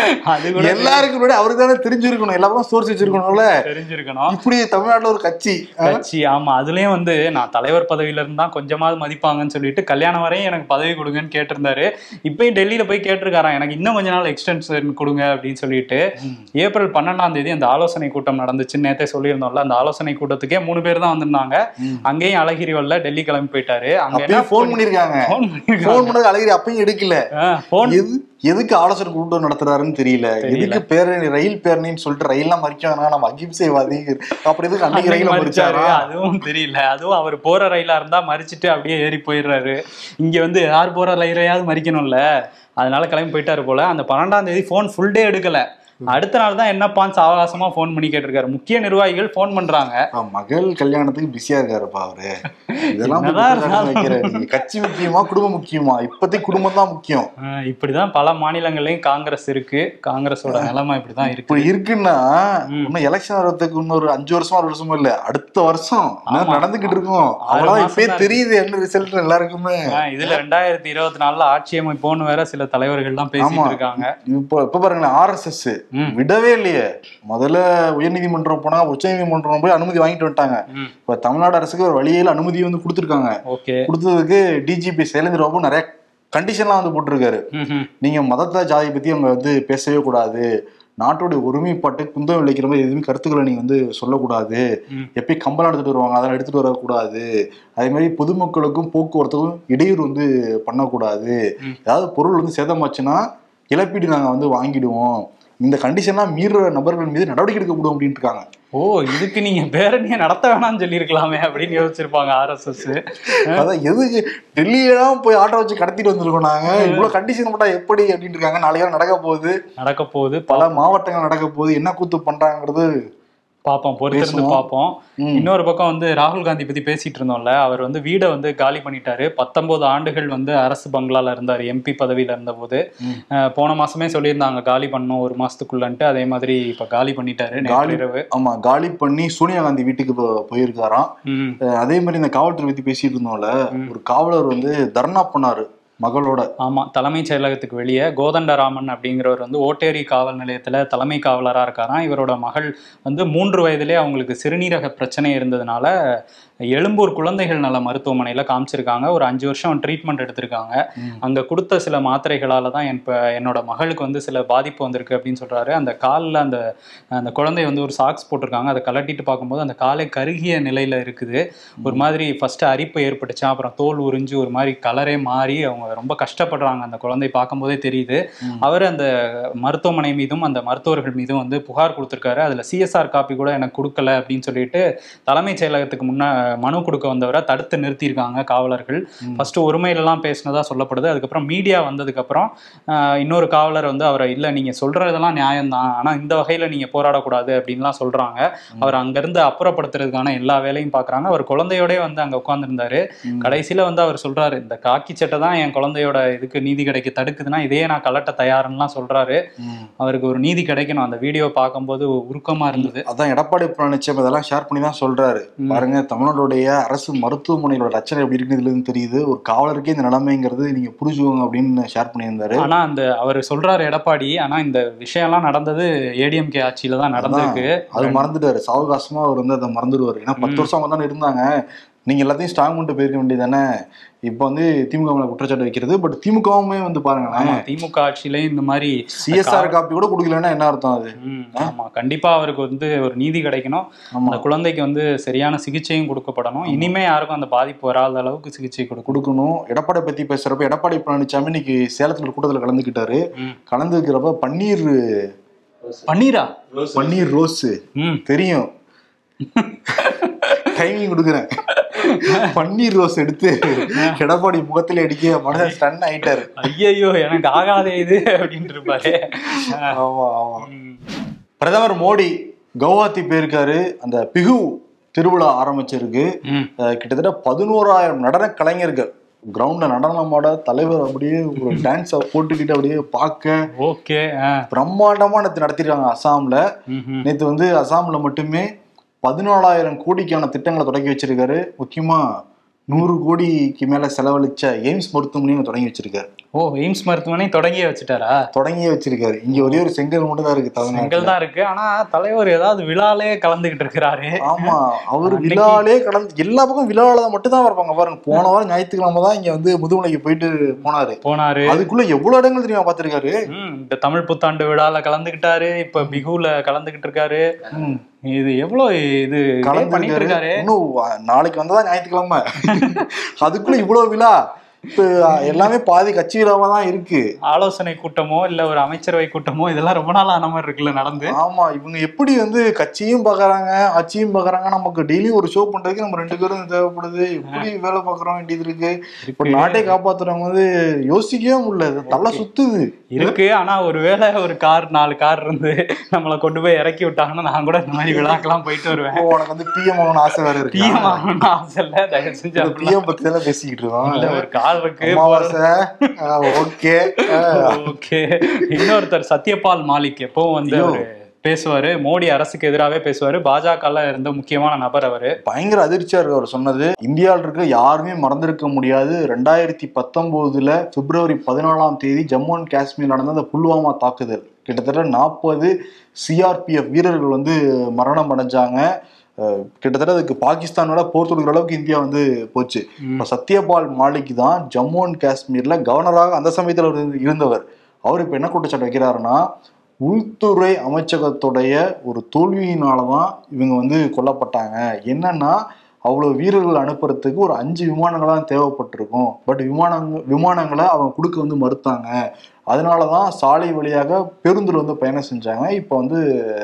அது கூட எல்லாருக்கும் முன்னாடி அவருக்கு தானே தெரிஞ்சிருக்கணும் எல்லாருக்கும் சோர்ஸ் வச்சிருக்கணும்ல தெரிஞ்சிருக்கணும் இப்படி தமிழ்நாட்டுல ஒரு கட்சி ஆ? கட்சி ஆமா அதுலயும் வந்து நான் தலைவர் பதவியில இருந்தா கொஞ்சமாவது மதிப்பாங்கன்னு சொல்லிட்டு கல்யாணம் வரையும் எனக்கு பதவி கொடுங்கன்னு கேட்டிருந்தாரு இப்பயும் டெல்லியில போய் கேட்டிருக்காராம் எனக்கு இன்னும் கொஞ்ச நாள் எக்ஸ்டென்ஷன் கொடுங்க அப்படின்னு சொல்லிட்டு ஏப்ரல் பன்னெண்டாம் தேதி அந்த ஆலோசனை கூட்டம் நடந்துச்சுன்னு நேத்தே சொல்லியிருந்தோம்ல அந்த ஆலோசனை கூட்டத்துக்கே மூணு பேர் தான் வந்திருந்தாங்க அங்கேயும் அழகிரி வரல டெல்லி கிளம்பி போயிட்டாரு அங்க அப்பயும் ஃபோன் பண்ணிருக்காங்க ஃபோன் ஃபோன் பண்ணது அழகிரி அப்பயும் எடுக்கல ஃபோன் எது எதுக்கு ஆலோசனை கூட்டம் நடத்துறாருன்னு தெரியல எதுக்கு பேரணி ரயில் பேரணின்னு சொல்லிட்டு ரயில்லாம் மறிக்காங்கன்னா நம்ம அகிம்சைவாதி அப்படி எதுக்கு அன்னைக்கு ரயில மறிச்சாரு மறிச்சாரா அதுவும் தெரியல அதுவும் அவர் போற ரயிலா இருந்தா மறிச்சிட்டு அப்படியே ஏறி போயிடுறாரு இங்க வந்து யார் போற ரயிலையாவது மறிக்கணும்ல அதனால கிளம்பி போயிட்டாரு போல அந்த பன்னெண்டாம் தேதி போன் ஃபுல் டே எடுக்கல அடுத்த நாள் தான் என்னப்பான்னு சாவகாசமா ஃபோன் பண்ணி கேட்டிருக்காரு முக்கிய நிர்வாகிகள் ஃபோன் பண்றாங்க அப்ப மகள் கல்யாணத்துக்கு பிஸியா இருக்காருப்பா அவரு இதெல்லாம் போய் என்னதான் குற்றச்சாட்டு வைக்கிற நீங்க கட்சி முக்கியமா குடும்பம் முக்கியமா இப்போதைக்கு குடும்பம் தான் முக்கியம் அஹ் இப்படிதான் பல மாநிலங்கள்லயும் காங்கிரஸ் இருக்கு காங்கிரஸோட நிலைமை இப்படிதான் இருக்கு இப்படி இருக்குன்னா இன்னும் எலெக்ஷன் வர்றதுக்கு இன்னொரு அஞ்சு வருஷமா ஆறு வருஷமா இல்ல அடுத்த வருஷம் இன்னும் ஆமா. நடந்துகிட்டு இருக்கும் ஆறு அவ்வளவுதான் மாசம் இப்பயே தான் தெரியுது என்ன ரிசல்ட் எல்லாருக்குமே அஹ் இதுல ரெண்டாயிரத்தி இருபத்தி நாலுல ஆட்சி அமைப்போன்னு வேற சில தலைவர்கள் தான் ஆமா. பேசிட்டு இருக்காங்க இப்போ இப்ப பாருங்களேன் ஆர்எஸ்எஸ் ம். விடவே இல்லையே முதல்ல உயர்நீதிமன்றம் போனா உச்சநீதிமன்றம் போய் அனுமதி வாங்கிட்டு வந்துட்டாங்க ம். இப்ப தமிழ்நாடு அரசுக்கு ஒரு வழியில அனுமதி வந்து கொடுத்துருக்காங்க ஓகே கொடுத்ததுக்கு டிஜிபி சைலேந்திர பாபு நிறைய கண்டிஷன்லாம் வந்து போட்டிருக்காரு நீங்க மதத்தை ஜாதி பத்தி அவங்க வந்து பேசவே கூடாது நாட்டோட ஒருமைப்பாட்டு குந்தம் விளைக்கிற மாதிரி எதுவுமே கருத்துக்களை நீங்க வந்து சொல்லக்கூடாது ம். எப்பயும் கம்பளம் எடுத்துட்டு வருவாங்க அதெல்லாம் எடுத்துட்டு வரக்கூடாது அதே மாதிரி பொதுமக்களுக்கும் போக்குவரத்துக்கும் இடையூறு வந்து பண்ணக்கூடாது ம். ஏதாவது பொருள் வந்து சேதமாச்சுன்னா இழப்பீடு நாங்க வந்து வாங்கிடுவோம் இந்த கண்டிஷன்லாம் மீறுற நபர்கள் மீது நடவடிக்கை எடுக்கப்படும் அப்படின்ட்டு இருக்காங்க ஓ இதுக்கு நீங்க பேரணியை நடத்த வேணாம்னு சொல்லியிருக்கலாமே அப்படின்னு யோசிச்சிருப்பாங்க ஆர்எஸ்எஸ் அதான் எதுக்கு டெல்லியெல்லாம் போய் ஆட்டோ வச்சு கடத்திட்டு வந்திருக்கோம் நாங்க இவ்வளவு கண்டிஷன் போட்டா எப்படி அப்படின்னு இருக்காங்க நாளைக்கு நடக்க போகுது நடக்க போகுது பல மாவட்டங்கள் நடக்க போகுது என்ன கூத்து பண்றாங்கிறது பார்ப்போம் பொறுத்திருந்து பேசுவோம். பார்ப்போம் ம். இன்னொரு பக்கம் வந்து ராகுல் காந்தி பத்தி பேசிட்டு இருந்தோம்ல அவர் வந்து வீடை வந்து காலி பண்ணிட்டாரு பத்தொன்பது ஆண்டுகள் வந்து அரசு பங்களால இருந்தார் எம்பி பதவியில இருந்தபோது ம். அஹ் போன மாசமே சொல்லியிருந்தாங்க காலி பண்ணணும் ஒரு மாசத்துக்குள்ளன்ட்டு அதே மாதிரி இப்ப காலி பண்ணிட்டாரு நேற்று காலி- இரவு ஆமா காலி பண்ணி சோனியா காந்தி வீட்டுக்கு போ- போயிருக்காராம் ம். அஹ் அதே மாதிரி இந்த காவல்துறை பத்தி பேசிட்டு இருந்தோம்ல ஒரு காவலர் வந்து தர்ணா பண்ணாரு மகளோட ஆமா தலைமைச் செயலகத்துக்கு வெளியே கோதண்டராமன் அப்படிங்கிறவர் வந்து ஓட்டேரி காவல் நிலையத்துல தலைமை காவலரா இருக்காராம் இவரோட மகள் வந்து மூன்று வயதிலே அவங்களுக்கு சிறுநீரக பிரச்சனை இருந்ததுனால எழும்பூர் குழந்தைகள் நல மருத்துவமனையில காமிச்சிருக்காங்க ஒரு அஞ்சு வருஷம் ட்ரீட்மெண்ட் எடுத்திருக்காங்க ம். அங்க கொடுத்த சில மாத்திரைகளால தான் என் இப்ப என்னோட மகளுக்கு வந்து சில பாதிப்பு வந்திருக்கு அப்படின்னு சொல்றாரு அந்த காலில் அந்த அந்த குழந்தை வந்து ஒரு சாக்ஸ் போட்டிருக்காங்க அதை கலட்டிட்டு பார்க்கும்போது அந்த காலை கருகிய நிலையில இருக்குது ஒரு மாதிரி ஃபர்ஸ்ட் அரிப்பு ஏற்பட்டுச்சு அப்புறம் தோல் உறிஞ்சு ஒரு மாதிரி கலரே மாறி அவங்க ரொம்ப கஷ்டப்படுறாங்க அந்த குழந்தை பார்க்கும்போதே தெரியுது ம். அவர் அந்த மருத்துவமனை மீதும் அந்த மருத்துவர்கள் மீதும் வந்து புகார் கொடுத்திருக்காரு அதுல சிஎஸ்ஆர் காப்பி கூட எனக்கு கொடுக்கல அப்படின்னு சொல்லிட்டு தலைமைச் செயலகத்துக்கு முன்ன மனு கொடுக்க வந்தவரை தடுத்து நிறுத்தியிருக்காங்க காவலர்கள் ம். ஃபர்ஸ்ட் ஒருமையிலலாம் பேசினதா சொல்லப்படுது அதுக்கப்புறம் மீடியா வந்ததுக்கப்புறம் ஆஹ், இன்னொரு காவலர் வந்து அவரை இல்லை நீங்க சொல்றதெல்லாம் நியாயம்தான் ஆனா இந்த வகையில நீங்க போராடக்கூடாது அப்படின்லாம் சொல்றாங்க அவர் அங்கிருந்து அப்புறப்படுத்துறதுக்கான எல்லா வேலையும் பார்க்கறாங்க அவர் குழந்தையோடய வந்து அங்க உட்கார்ந்திருந்தாரு ம். கடைசியில வந்து அவர் சொல்றாரு இந்த காக்கி சட்டை தான் என் குழந்தையோட இதுக்கு நீதி கிடைக்க தடுக்குதுன்னா இதையே நான் கலட்ட தயாருன்னுலாம் சொல்றாரு ம். அவருக்கு ஒரு நீதி கிடைக்கணும் அந்த வீடியோ பார்க்கும்போது உருக்கமா இருந்தது அதான் எடப்பாடி பழனிசாமி இதெல்லாம் ஷேர் பண்ணி தான் சொல்றாரு ம். பாருங்க தமிழ்நாடுடைய அரசு மருத்துவமனையோட ரச்சனை எப்படி இருக்குதுல இருந்து தெரியுது ஒரு காவலருக்கே இந்த நிலைமைங்கிறது நீங்க புரிஞ்சுக்கோங்க அப்படின்னு ஷேர் பண்ணியிருந்தாரு ஆனா அந்த அவர் சொல்றாரு எடப்பாடி ஆனா இந்த விஷயம்லாம் நடந்தது ஏடிஎம்கே ஆட்சியில தான் நடந்திருக்கு அது மறந்துட்டாரு சாவகாசமா அவர் வந்து அதை மறந்துடுவாரு ஏன்னா பத்து வருஷம் அவங்க தானே இருந்தாங்க நீங்க எல்லாத்தையும் ஸ்ட்ராங் பண்ணிட்டு போயிருக்க வேண்டியதானே இப்போ வந்து திமுக மேல குற்றச்சாட்டு வைக்கிறது பட் திமுகவுமே வந்து ஆமா பாருங்களேன் திமுக ஆட்சியிலயும் இந்த மாதிரி சிஎஸ்ஆர் காப்பி கூட கொடுக்கலன்னா என்ன அர்த்தம் அது ம், ஆமா கண்டிப்பா அவருக்கு வந்து ஒரு நீதி கிடைக்கணும் ஆமா அந்த குழந்தைக்கு வந்து சரியான சிகிச்சையும் கொடுக்கப்படணும் இனிமே யாருக்கும் அந்த பாதிப்பு வராத அளவுக்கு சிகிச்சை கொடுக்கணும் கொடுக்கணும் எடப்பாடி பத்தி பேசுறப்ப எடப்பாடி பழனிசாமி இன்னைக்கு சேலத்துல ஒரு கூட்டத்துல கலந்துக்கிட்டாரு ம். கலந்துக்கிறப்ப பன்னீர் பன்னீரா பன்னீர் ரோஸ் ம் தெரியும் டைமிங் கொடுக்குறேன் பன்னீர் ரோஸ் எடுத்து எடப்பாடி முகத்துல அடிக்க மனசன் ஸ்டன் ஆயிட்டாரு ஐயையோ எனக்கு ஆகாதே இது அப்படின்ட்டு இருப்பாரு ஆமா ஆமா ம். பிரதமர் மோடி கவுஹாத்தி போயிருக்காரு அந்த பிகு திருவிழா ஆரம்பிச்சிருக்கு ம். அஹ் கிட்டத்தட்ட பதினோராயிரம் நடன கலைஞர்கள் கிரவுண்ட்ல நடனமாட தலைவர் அப்படியே ஒரு டான்ஸை போட்டுக்கிட்டு அப்படியே பார்க்க ஓகே ஆ. பிரம்மாண்டமா நேற்று நடத்திருக்காங்க அசாம்ல ம்ஹும். நேற்று வந்து அசாம்ல மட்டுமே பதினாலாயிரம் கோடிக்கான திட்டங்களை தொடக்கி வச்சிருக்காரு முக்கியமா நூறு கோடிக்கு மேல செலவழிச்ச எய்ம்ஸ் மருத்துவமனையும் தொடங்கி வச்சிருக்காரு ஓ எய்ம்ஸ் மருத்துவமனை தொடங்கியே வச்சுட்டாரா தொடங்கியே வச்சிருக்காரு இங்க ஒரே ஒரு செங்கல் மட்டும் தான் இருக்கு செங்கல் தமிழ்நாட்டுல தான் இருக்கு ஆனா தலைவர் ஏதாவது விழாலே கலந்துகிட்டு இருக்கிறாரு ஆமா அவர் அன்னைக்கு- விழாலே கடந்து எல்லா பக்கம் விழாவில மட்டும் தான் இருப்பாங்க பாருங்க போன வாரம் ஞாயிற்றுக்கிழமை தான் இங்க வந்து முதுமலைக்கு போயிட்டு போனாரு போனாரு அதுக்குள்ள எவ்வளவு இடங்கள் தெரியுமா பாத்திருக்காரு ம், இந்த தமிழ் புத்தாண்டு விழால கலந்துகிட்டாரு இப்ப பிகுல கலந்துகிட்டு இருக்காரு இது எவ்வளவு இது இதே பண்ணிட்டு கலந்துருக்காரு இருக்காரு இன்னும் வ- நாளைக்கு வந்ததா ஞாயிற்றுக்கிழமை அதுக்குள்ள இவ்வளவு விழா இப்ப எல்லாமே பாதி கட்சி விழாவா தான் இருக்கு ஆலோசனை கூட்டமோ இல்ல ஒரு அமைச்சரவை கூட்டமோ இதெல்லாம் ரொம்ப நாள் ஆன மாதிரி இருக்குல்ல நடந்து ஆமா இவங்க எப்படி வந்து கட்சியும் பாக்குறாங்க ஆட்சியும் பாக்குறாங்க நமக்கு டெய்லியும் ஒரு ஷோ பண்றதுக்கு நம்ம ரெண்டு பேரும் தேவைப்படுது எப்படி வேலை பாக்குறோம் வேண்டியது இருக்கு இப்ப நாட்டை காப்பாத்துறவங்க வந்து யோசிக்கவே முடியல தலை சுத்துது இருக்கு ஆனா ஒருவேளை ஒரு கார் நாலு கார் இருந்து நம்மளை கொண்டு போய் இறக்கி விட்டாங்கன்னா நான் கூட இந்த மாதிரி விழாக்கெல்லாம் போயிட்டு வருவேன் இப்போ உனக்கு வந்து பிஎம் ஆகணும் ஆசை வேற இருக்கு பிஎம் ஆகணும்னு ஆசை இல்ல தயவு செஞ்சு அப்படிலாம் பிஎம் பத்தி தானே பேசிக்கிட்டு இல்ல இருக்கோம் ஒரு கார் இருக்கு அமாவாசை ஓகே ஓகே இன்னொருத்தர் சத்யபால் மாலிக் எப்பவும் வந்து ஐயோ. அவரு பேசுவாரு மோடி அரசுக்கு எதிராகவே பேசுவாரு பாஜகல இருந்த முக்கியமான நபர் அவரு பயங்கர அதிர்ச்சியா இருக்கு அவர் சொன்னது இந்தியாவில் இருக்க யாருமே மறந்திருக்க முடியாது ரெண்டாயிரத்தி பத்தொன்பதுல பிப்ரவரி பதினாலாம் தேதி ஜம்மு அண்ட் காஷ்மீர் நடந்த அந்த புல்வாமா தாக்குதல் கிட்டத்தட்ட நாற்பது சிஆர்பிஎஃப் வீரர்கள் வந்து மரணம் அடைஞ்சாங்க அஹ் கிட்டத்தட்ட அதுக்கு பாகிஸ்தானோட போர் தொடுக்கிற அளவுக்கு இந்தியா வந்து போச்சு இப்ப சத்யபால் மாலிக் தான் ஜம்மு அண்ட் காஷ்மீர்ல கவர்னராக அந்த சமயத்துல அவர் இருந்து- இருந்தவர் அவர் இப்ப என்ன குற்றச்சாட்டு வைக்கிறாருன்னா உள்துறை அமைச்சகத்துடைய ஒரு தோல்வியினால தான் இவங்க வந்து கொல்லப்பட்டாங்க என்னன்னா அவ்வளவு வீரர்கள் அனுப்புறதுக்கு ஒரு அஞ்சு விமானங்களா தேவைப்பட்டிருக்கும் பட் விமானங்க விமானங்களை அவங்க கொடுக்க வந்து மறுத்தாங்க அதனால தான் சாலை வழியாக பேருந்துல வந்து பயணம் செஞ்சாங்க இப்போ வந்து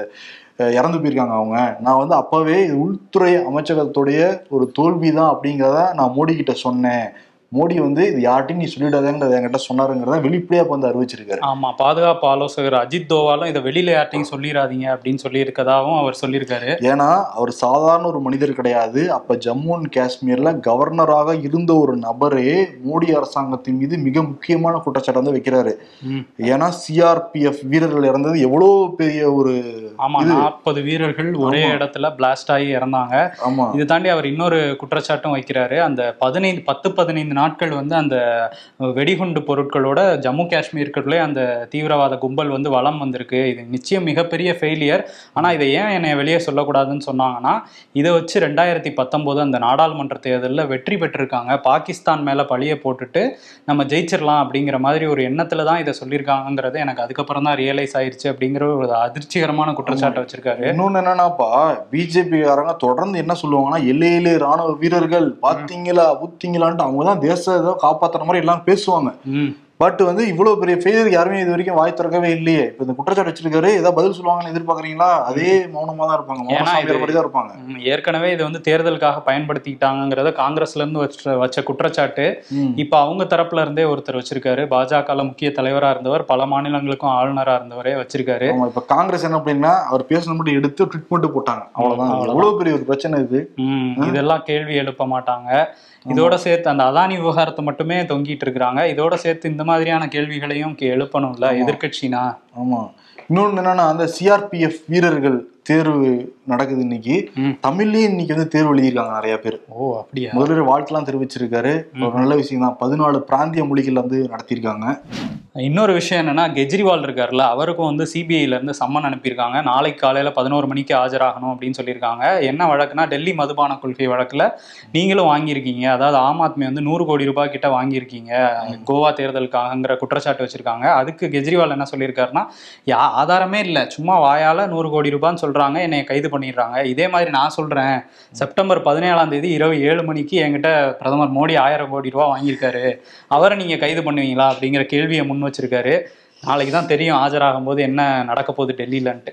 அஹ், இறந்து போயிருக்காங்க அவங்க நான் வந்து அப்பவே இது உள்துறை அமைச்சகத்துடைய ஒரு தோல்வி தான் அப்படிங்கிறத நான் மோடி கிட்ட சொன்னேன் மோடி வந்து இது யார்ட்டையும் நீ சொல்லிடாதேங்கிறத என்கிட்ட சொன்னாருங்கிறத வெளிப்படையா இப்ப வந்து அறிவிச்சிருக்காரு ஆமா பாதுகாப்பு ஆலோசகர் அஜித் தோவாலும் இதை வெளியில யார்ட்டையும் சொல்லிடாதீங்க அப்படின்னு சொல்லி இருக்கதாவும் அவர் சொல்லியிருக்காரு ஏன்னா அவர் சாதாரண ஒரு மனிதர் கிடையாது அப்ப ஜம்மு அண்ட் காஷ்மீர்ல கவர்னராக இருந்த ஒரு நபரே மோடி அரசாங்கத்தின் மீது மிக முக்கியமான குற்றச்சாட்டு வந்து வைக்கிறாரு ம். ஏன்னா சிஆர்பிஎஃப் வீரர்கள் இறந்தது எவ்வளவு பெரிய ஒரு ஆமா இது- நாற்பது வீரர்கள் ஒரே ஆமா. இடத்துல பிளாஸ்ட் ஆகி இறந்தாங்க ஆமா இது தாண்டி அவர் இன்னொரு குற்றச்சாட்டும் வைக்கிறாரு அந்த பதினைந்து பத்து பதினைந்து நாட்கள் வந்து அந்த வெடிகுண்டு பொருட்களோட ஜம்மு காஷ்மீருக்குள்ளே அந்த தீவிரவாத கும்பல் வந்து வலம் வந்திருக்கு இது நிச்சயம் மிகப்பெரிய ஃபெயிலியர் ஆனா இதை ஏன் என்னை வெளியே சொல்லக்கூடாதுன்னு சொன்னாங்கன்னா இதை வச்சு ரெண்டாயிரத்தி பத்தொம்போது அந்த நாடாளுமன்ற தேர்தலில் வெற்றி பெற்றிருக்காங்க பாகிஸ்தான் மேல பழிய போட்டுட்டு நம்ம ஜெயிச்சிடலாம் அப்படிங்கிற மாதிரி ஒரு எண்ணத்துல தான் இதை சொல்லியிருக்காங்கங்கிறது எனக்கு அதுக்கப்புறம் தான் ரியலைஸ் ஆயிருச்சு அப்படிங்கிற ஒரு அதிர்ச்சிகரமான குற்றச்சாட்டை வச்சிருக்காரு இன்னொன்னு என்னன்னாப்பா பிஜேபி காரங்க தொடர்ந்து என்ன சொல்லுவாங்கன்னா எல்லையிலே ராணுவ வீரர்கள் பாத்தீங்களா ஊத்தீங்களான்ட்டு அவங்க தான் தேசத்தை காப்பாத்துற மாதிரி எல்லாம் பேசுவாங்க ம் பட் வந்து இவ்வளவு பெரிய ஃபெயிலியர் யாருமே இது வரைக்கும் வாய் திறக்கவே இல்லையே இப்ப இந்த குற்றச்சாட்டு வச்சிருக்காரு ஏதாவது பதில் சொல்லுவாங்கன்னு எதிர்பார்க்கறீங்களா அதே மௌனமா தான் இருப்பாங்க மௌன ஏன்னா சாமியார் இது- மாதிரி தான் இருப்பாங்க ம், ஏற்கனவே இது வந்து தேர்தலுக்காக பயன்படுத்திக்கிட்டாங்கிறத காங்கிரஸ்ல இருந்து வச்ச வச்ச குற்றச்சாட்டு ம். இப்ப அவங்க தரப்புல இருந்தே ஒருத்தர் வச்சிருக்காரு பாஜகல முக்கிய தலைவரா இருந்தவர் பல மாநிலங்களுக்கும் ஆளுநரா இருந்தவரே வச்சிருக்காரு ஆமா இப்ப காங்கிரஸ் என்ன அப்படின்னா அவர் பேசின மட்டும் எடுத்து ட்வீட் மட்டும் போட்டாங்க அவ்வளவுதான் அவ்வளவுதான். எவ்வளவு பெரிய ஒரு பிரச்சனை இது ம், இதெல்லாம் கேள்வி எழுப்ப மாட்டாங்க இதோட சேர்த்து அந்த அதானி விவகாரத்தை மட்டுமே தொங்கிட்டு இருக்கிறாங்க இதோட சேர்த்து இந்த மாதிரியான கேள்விகளையும் கே- எழுப்பணும்ல எதிர்க்கட்சினா ஆமா இன்னொன்னு என்னன்னா அந்த சிஆர்பிஎஃப் வீரர்கள் தேர்வு நடக்குது இன்னைக்கு ம். தமிழ்லயும் இன்னைக்கு வந்து தேர்வு எழுதியிருக்காங்க நிறைய பேர் ஓ அப்படியா முதல்வர் வாழ்த்துலாம் தெரிவிச்சிருக்காரு ஒரு நல்ல விஷயம் தான் பதினாலு பிராந்திய மொழிகள் வந்து நடத்தியிருக்காங்க இன்னொரு விஷயம் என்னன்னா கெஜ்ரிவால் இருக்கார்ல அவருக்கும் வந்து சிபிஐல இருந்து சம்மன் அனுப்பியிருக்காங்க நாளைக்கு காலையில பதினோரு மணிக்கு ஆஜராகணும் அப்படின்னு சொல்லியிருக்காங்க என்ன வழக்குனா டெல்லி மதுபான கொள்கை வழக்குல நீங்களும் வாங்கியிருக்கீங்க அதாவது ஆம் ஆத்மி வந்து நூறு கோடி ரூபாய் கிட்ட வாங்கியிருக்கீங்க கோவா தேர்தலுக்காகங்கிற குற்றச்சாட்டு வச்சிருக்காங்க அதுக்கு கெஜ்ரிவால் என்ன சொல்லியிருக்காருன்னா யா ஆதாரமே இல்லை சும்மா வாயால நூறு கோடி ரூபான்னு சொல்றாங்க என்னை கைது பண்ணிடுறாங்க இதே மாதிரி நான் சொல்றேன் செப்டம்பர் பதினேழாம் தேதி இரவு ஏழு மணிக்கு என்கிட்ட பிரதமர் மோடி ஆயிரம் கோடி ரூபாய் வாங்கியிருக்காரு அவரை நீங்க கைது பண்ணுவீங்களா அப்படிங்கிற கேள்வியை முன் வச்சிருக்காரு நாளைக்கு தான் தெரியும் ஆஜராகும் போது என்ன நடக்க போகுது டெல்லியிலன்ட்டு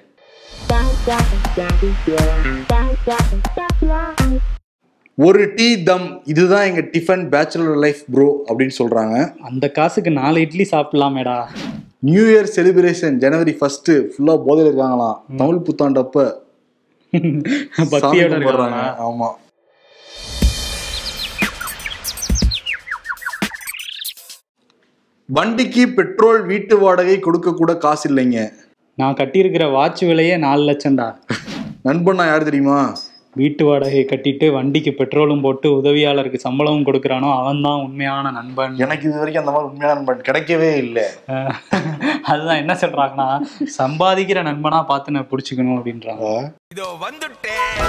ஒரு டீ தம் இதுதான் எங்க டிஃபன் பேச்சுலர் லைஃப் ப்ரோ அப்படின்னு சொல்றாங்க அந்த காசுக்கு நாலு இட்லி சாப்பிடலாமேடா நியூ இயர் செலிப்ரேஷன் ஜனவரி ஃபர்ஸ்ட் ஃபுல்லா போதையில இருக்காங்களாம் தமிழ் புத்தாண்டு அப்ப சாமி பக்தியோட கும்பிடுறாங்க இருக்காங்க ஆமா வண்டிக்கு பெட்ரோல் வீட்டு வாடகை கொடுக்க கூட காசு இல்லைங்க நான் கட்டியிருக்கிற வாட்ச் விலையே நாலு லட்சம்டா நண்பன்னா யார் தெரியுமா வீட்டு வாடகை கட்டிட்டு வண்டிக்கு பெட்ரோலும் போட்டு உதவியாளருக்கு சம்பளமும் கொடுக்கறானோ அவன் தான் உண்மையான நண்பன் எனக்கு இது வரைக்கும் அந்த மாதிரி உண்மையான நண்பன் கிடைக்கவே இல்லை அஹ் அதுதான் என்ன சொல்றாங்கன்னா சம்பாதிக்கிற நண்பனா பார்த்து நான் பிடிச்சிக்கணும் அப்படின்றாங்க இதோ வந்துட்டேன்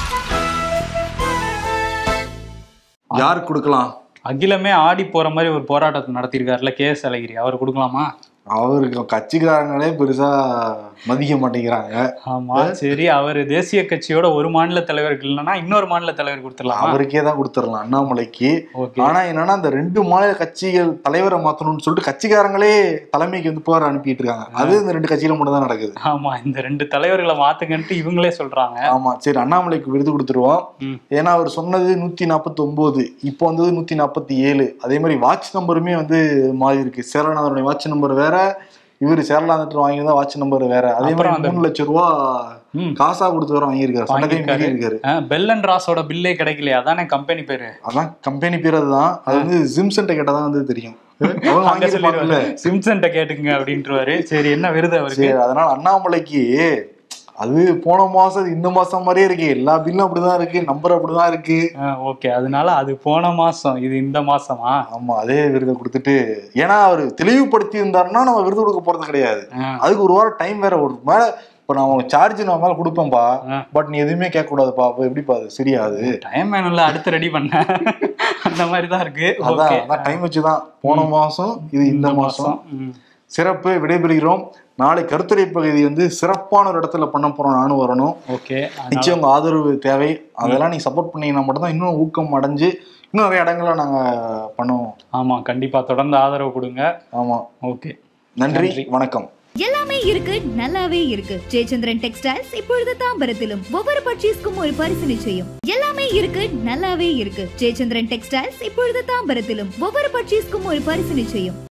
யாருக்கு கொடுக்கலாம் அகிலமே ஆடி போற மாதிரி ஒரு போராட்டத்தை நடத்தியிருக்காருல கே எஸ் அழகிரி அவர் கொடுக்கலாமா அவருக்கு கட்சிக்காரங்களே பெருசா மதிக்க மாட்டேங்கிறாங்க ஆமா சரி அவர் தேசிய கட்சியோட ஒரு மாநில தலைவருக்கு இல்லைன்னா இன்னொரு மாநில தலைவர் கொடுத்துடலாமா அவருக்கே தான் கொடுத்துடலாம் அண்ணாமலைக்கு ஓகே ஆனா என்னன்னா அந்த ரெண்டு மாநில கட்சிகள் தலைவரை மாத்தணும்னு சொல்லிட்டு கட்சிக்காரங்களே தலைமைக்கு வந்து புகார் அனுப்பிட்டு இருக்காங்க அது இந்த ரெண்டு கட்சியில மட்டும் தான் நடக்குது ஆமா இந்த ரெண்டு தலைவர்களை மாத்துங்கன்ட்டு இவங்களே சொல்றாங்க ஆமா சரி அண்ணாமலைக்கு விருது கொடுத்துருவோம் ம். ஏன்னா அவர் சொன்னது நூத்தி நாற்பத்தி ஒன்பது இப்போ வந்தது நூத்தி நாற்பத்தி ஏழு அதே மாதிரி வாட்ச் நம்பருமே வந்து மாறி இருக்கு சேரநாதனுடைய வாட்ச் நம்பர் வேற இவர் சேரலாந்துட்டு வாங்கியிருந்தா வாட்ச் நம்பர் வேற அதே அப்புறம் மாதிரி அந்த- மூணு லட்சம் ரூபா ம். காசா கொடுத்து வர வாங்கியிருக்காரு சட்டத்தையும் வாங்கியிருக்காரு. மீறி இருக்காரு அஹ் பெல் அண்ட் ராஸோட பில்லே கிடைக்கலையா அதானே கம்பெனி பேரு அதான் கம்பெனி பேர் அதுதான் அது வந்து ஜிம்சன்ட்ட கேட்டா தான் வந்து தெரியும் அவங்க அங்க வாங்கியிருப்பாங்கல்ல சொல்லிடுவாரு சிம்சன்ட்ட கேட்டுங்க அப்படின்ட்டுருவாரு சரி என்ன விருது அவருக்கு சரி அதனால அண்ணாமலைக்கு அது போன மாசம் இந்த மாசம் மாதிரியே இருக்கு எல்லா பில்லும் அப்படிதான் இருக்கு நம்பர் அப்படிதான் இருக்கு ஓகே அதனால அது போன மாசம் இது இந்த மாசமா ஆமா அதே விருதை கொடுத்துட்டு ஏன்னா அவர் தெளிவுபடுத்தி இருந்தாருன்னா நம்ம விருது கொடுக்க போறது கிடையாது அஹ் அதுக்கு ஒரு வாரம் டைம் வேற ஒரு மேல இப்ப நான் உனக்கு சார்ஜ் நான் மேல கொடுப்பேன்பா ஆ. பட் நீ எதுவுமே கேட்க கூடாதுப்பா அப்ப எப்படிப்பா அது சரியாது டைம் வேணும்ல அடுத்து ரெடி பண்ண அந்த மாதிரி தான் இருக்கு அதான் ஓகே அதான் டைம் வச்சுதான் போன மாசம் இது இந்த மாசம் ம். சிறப்பு விடைபெறுகிறோம் நாளை கருத்துரை பகுதி வந்து சிறப்பான ஒரு இடத்துல பண்ண போறோம் நானும் வரணும் ஓகே அதனால நிச்சயம் உங்க ஆதரவு தேவை அதெல்லாம் நீங்க சப்போர்ட் பண்ணீங்கன்னா மட்டும்தான் இன்னும் ஊக்கம் அடைஞ்சு இன்னும் நிறைய இடங்கள்ல நாங்க பண்ணுவோம் ஆமா கண்டிப்பா தொடர்ந்து ஆதரவு கொடுங்க ஆமா ஓகே நன்றி நன்றி. வணக்கம் எல்லாமே இருக்கு நல்லாவே இருக்கு ஜெயச்சந்திரன் டெக்ஸ்டைல்ஸ் இப்பொழுது தாம்பரத்திலும் ஒவ்வொரு பர்ச்சேஸ்க்கும் ஒரு பரிசு நிச்சயம் எல்லாமே இருக்கு நல்லாவே இருக்கு ஜெயச்சந்திரன் டெக்ஸ்டைல்ஸ் இப்பொழுது தாம்பரத்திலும் ஒவ்வொரு பர்ச்சேஸ்க்கும் ஒரு பரிசு நிச்சயம்